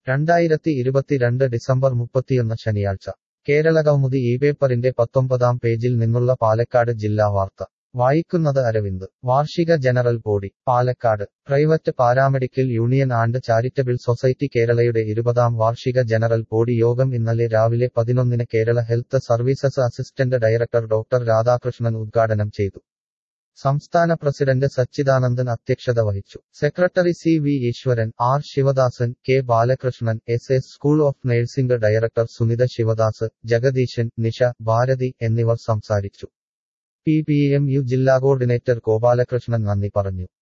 രണ്ടായിരത്തി ഇരുപത്തിരണ്ട് ഡിസംബർ മുപ്പത്തിയൊന്ന് ശനിയാഴ്ച കേരളകൗമുദി ഈ പേപ്പറിന്റെ പത്തൊമ്പതാം പേജിൽ നിന്നുള്ള പാലക്കാട് ജില്ലാ വാർത്ത വായിക്കുന്നത് അരവിന്ദ് വാർഷിക general body Palakkad private paramedical union and charitable society കേരളയുടെ ഇരുപതാം വാർഷിക ജനറൽ ബോഡി യോഗം ഇന്നലെ രാവിലെ പതിനൊന്നിന് Kerala health services assistant director doctor Radhakrishnan ഉദ്ഘാടനം ചെയ്തു സംസ്ഥാന പ്രസിഡന്റ് സച്ചിദാനന്ദൻ അധ്യക്ഷത വഹിച്ചു secretary C V Eswaran R Sivadasan K Balakrishnan S S school of nursing director Sunitha Sivadas Jagadeesan Nisha Bharathi എന്നിവർ സംസാരിച്ചു പി പി എം യു ജില്ലാ കോർഡിനേറ്റർ ഗോപാലകൃഷ്ണൻ നന്ദി പറഞ്ഞു